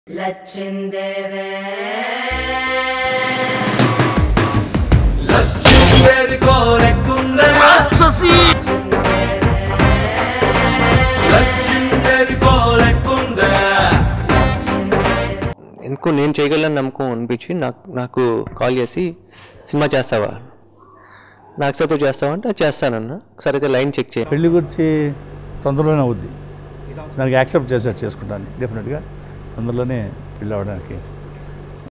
లచ్చిందేవే లక్ష్మీదేవి కోరెక్కుందే లక్ష్మీదేవి కోరెక్కుందే ఎందుకు నేను చేయగలను నమ్మకం అనిపించి నాకు నాకు కాల్ చేసి సినిమా చేస్తావా నాకు సతో చేస్తావా అంటే చేస్తానన్న సరే అయితే లైన్ చెక్ చేయి పెళ్లి గురించి తొందరలోనే అవుద్ది దానికి యాక్సెప్ట్ చేసేట్టు చేసుకుంటాను డెఫినెట్గా తొందరలోనే పెళ్ళి అవ్వడానికి